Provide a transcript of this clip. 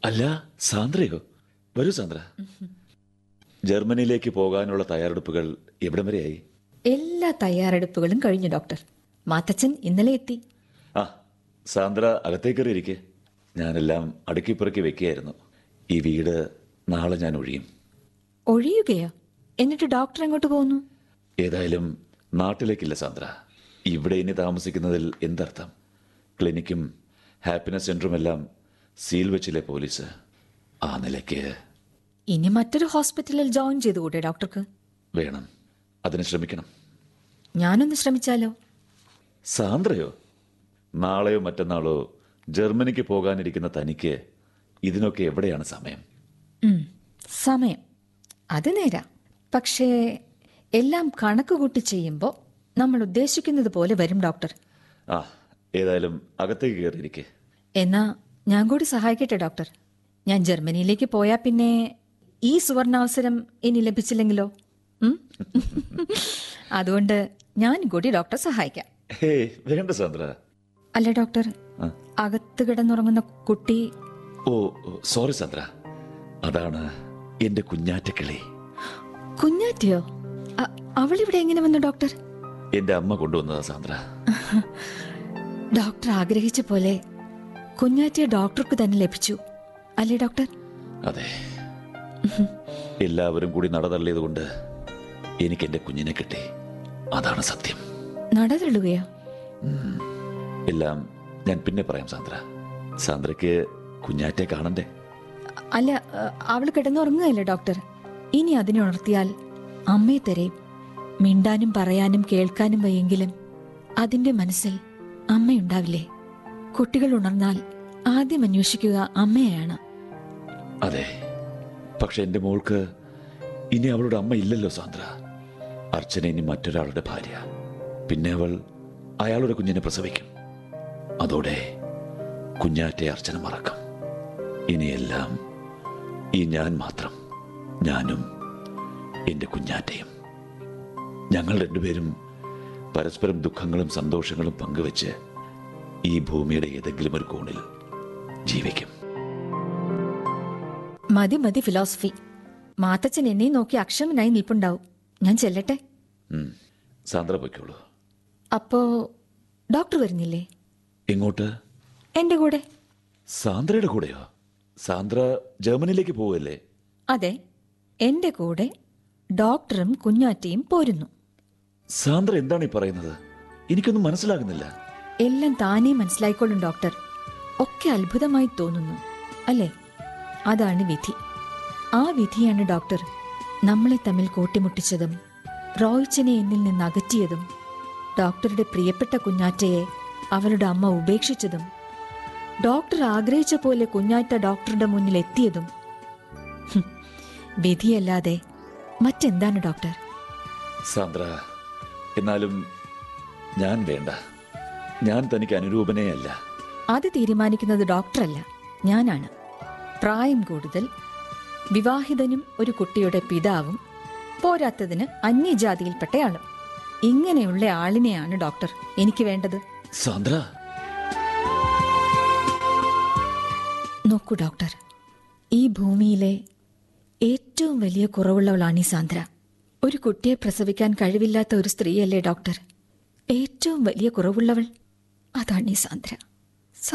അല്ല സാന്ദ്രയോ വരൂ സാന്ദ്ര ജർമ്മനിയിലേക്ക് പോകാനുള്ള തയ്യാറെടുപ്പുകൾ എവിടം വരെയായി എല്ലാ തയ്യാറെടുപ്പുകളും കഴിഞ്ഞു ഡോക്ടർ മാത്തച്ഛൻ ഇന്നലെ എത്തി ആ സാന്ദ്ര അകത്തേക്കറി ഇരിക്കെ ഞാനെല്ലാം അടുക്കി പെറുക്കി വെക്കുകയായിരുന്നു ഈ വീട് നാളെ ഞാൻ ഒഴിയും ഒഴിയുകയോ എന്നിട്ട് ഡോക്ടർ എങ്ങോട്ട് പോകുന്നു ഏതായാലും നാട്ടിലേക്കില്ല സാന്ദ്ര ഇവിടെ ഇനി താമസിക്കുന്നതിൽ എന്തർത്ഥം ക്ലിനിക്കും ഹാപ്പിനെസ് സെന്ററും എല്ലാം സീൽ വെച്ചില്ലേ പോലീസ് ആ നിലയ്ക്ക് ഇനി മറ്റൊരു ഹോസ്പിറ്റലിൽ ജോയിൻ ചെയ്തുകൂടെ ഡോക്ടർക്ക് വേണം അതിന് ശ്രമിക്കണം ഞാനൊന്ന് ശ്രമിച്ചാലോ സാന്ദ്രയോ നാളെയോ മറ്റന്നാളോ ജർമ്മനിക്ക് പോകാനിരിക്കുന്ന തനിക്ക് ഇതിനൊക്കെ എവിടെയാണ് സമയം ഉം, സമയം അത് നേരാ പക്ഷേ എല്ലാം കണക്ക് കൂട്ടി ചെയ്യുമ്പോൾ നമ്മൾ ഉദ്ദേശിക്കുന്നത് പോലെ വരും ഡോക്ടർ ആ ഏതായാലും അകത്തേക്ക് കയറിയിരിക്കെ എന്നാ ഞാൻ കൂടി സഹായിക്കട്ടെ ഡോക്ടർ ഞാൻ ജർമ്മനിയിലേക്ക് പോയാൽ പിന്നെ ഈ സുവർണാവസരം ഇനി ലഭിച്ചില്ലെങ്കിലോ ഉം? അതുകൊണ്ട് ഞാൻ കൂടി ഡോക്ടർ സഹായിക്കാം ഹേ വേണ്ട സാന്ദ്ര അല്ല ഡോക്ടർ ആ. അകത്ത് കിടന്നുറങ്ങുന്ന കുട്ടി ഓ ഓ, സോറി സാന്ദ്ര അതാണ് എന്റെ കുഞ്ഞാറ്റക്കിളി കുഞ്ഞാറ്റയോ അ- അവളിവിടെ എങ്ങനെ വന്നു ഡോക്ടർ എന്റെ അമ്മ കൊണ്ടുവന്നതാ സാന്ദ്ര ഡോക്ടർ ആഗ്രഹിച്ച പോലെ കുഞ്ഞാറ്റയെ ഡോക്ടർക്ക് തന്നെ ലഭിച്ചു അല്ലേ ഡോക്ടർ അതെ എല്ലാവരും കൂടി നടതള്ളിയത് കൊണ്ട് എനിക്ക് എന്റെ കുഞ്ഞിനെ കിട്ടി അതാണ് സത്യം നടതള്ളുകയോ എല്ലാം ഞാൻ പിന്നെ പറയാം സാന്ദ്ര സാന്ദ്രയ്ക്ക് കുഞ്ഞാറ്റെ കാണണ്ടേ അല്ല അ, അവള് കിടന്നുറങ്ങുകയല്ലേ ഡോക്ടർ ഇനി അതിനെ ഉണർത്തിയാൽ അമ്മയെ തരയും മിണ്ടാനും പറയാനും കേൾക്കാനും വയ്യെങ്കിലും അതിന്റെ മനസ്സിൽ അമ്മയുണ്ടാവില്ലേ കുട്ടികൾ ഉണർന്നാൽ ആദ്യം അന്വേഷിക്കുക അമ്മയെയാണ് അതെ പക്ഷെ എന്റെ മോൾക്ക് ഇനി അവളുടെ അമ്മ ഇല്ലല്ലോ സാന്ദ്ര അർച്ചന ഇനി മറ്റൊരാളുടെ ഭാര്യ പിന്നെ അവൾ അയാളുടെ കുഞ്ഞിനെ പ്രസവിക്കും അതോടെ കുഞ്ഞാറ്റെ അർച്ചന മറക്കും ഇനിയെല്ലാം ഈ ഞാൻ മാത്രം ഞാനും എന്റെ കുഞ്ഞാറ്റയും ഞങ്ങൾ രണ്ടുപേരും പരസ്പരം ദുഃഖങ്ങളും സന്തോഷങ്ങളും പങ്കുവെച്ച് ഈ ഭൂമിയുടെ ഏതെങ്കിലും ഒരു കോണിൽ ജീവിക്കും മതി മതി ഫിലോസഫി മാത്തച്ഛൻ എന്നെ നോക്കി അക്ഷമനായി നിൽപ്പുണ്ടാവും ഞാൻ ചെല്ലട്ടെ ഉം. സാന്ദ്ര പൊയ്ക്കോളൂ അപ്പോ ഡോക്ടർ വരുന്നില്ലേ എങ്ങോട്ട് എന്റെ കൂടെ സാന്ദ്രയുടെ കൂടെയോ സാന്ദ്ര ജർമ്മനിയിലേക്ക് പോവല്ലേ അതെ എന്റെ കൂടെ ഡോക്ടറും കുഞ്ഞാറ്റയും പോരുന്നു സാന്ദ്ര എന്താണ് ഈ പറയുന്നത് എനിക്കൊന്നും മനസ്സിലാകുന്നില്ല എല്ലാം താനേ മനസ്സിലായിക്കൊള്ളും ഡോക്ടർ ഒക്കെ അത്ഭുതമായി തോന്നുന്നു അല്ലേ അതാണ് വിധി ആ വിധിയാണ് ഡോക്ടർ നമ്മളെ തമ്മിൽ കൂട്ടിമുട്ടിച്ചതും റോയ്ച്ചനെ എന്നിൽ നിന്ന് അകറ്റിയതും ഡോക്ടറുടെ പ്രിയപ്പെട്ട കുഞ്ഞാറ്റയെ അവളുടെ അമ്മ ഉപേക്ഷിച്ചതും ഡോക്ടർ ആഗ്രഹിച്ച പോലെ കുഞ്ഞാറ്റ ഡോക്ടറുടെ മുന്നിൽ എത്തിയതും ഹും, വിധിയല്ലാതെ മറ്റെന്താണ് ഡോക്ടർ സാന്ദ്ര എന്നാലും ഞാൻ വേണ്ട ഞാൻ തനിക്ക് അനുരൂപനേ അല്ല അത് തീരുമാനിക്കുന്നത് ഡോക്ടറല്ല ഞാനാണ് പ്രായം കൂടുതൽ വിവാഹിതനും ഒരു കുട്ടിയുടെ പിതാവും പോരാത്തതിന് അന്യജാതിയിൽപ്പെട്ടയാളും ഇങ്ങനെയുള്ള ആളിനെയാണ് ഡോക്ടർ എനിക്ക് വേണ്ടത് സാന്ദ്ര നോക്കൂ ഡോക്ടർ ഈ ഭൂമിയിലെ ഏറ്റവും വലിയ കുറവുള്ളവളാണ് ഈ സാന്ദ്ര ഒരു കുട്ടിയെ പ്രസവിക്കാൻ കഴിവില്ലാത്ത ഒരു സ്ത്രീയല്ലേ ഡോക്ടർ ഏറ്റവും വലിയ കുറവുള്ളവൾ അതാണ് ഈ സാന്ദ്ര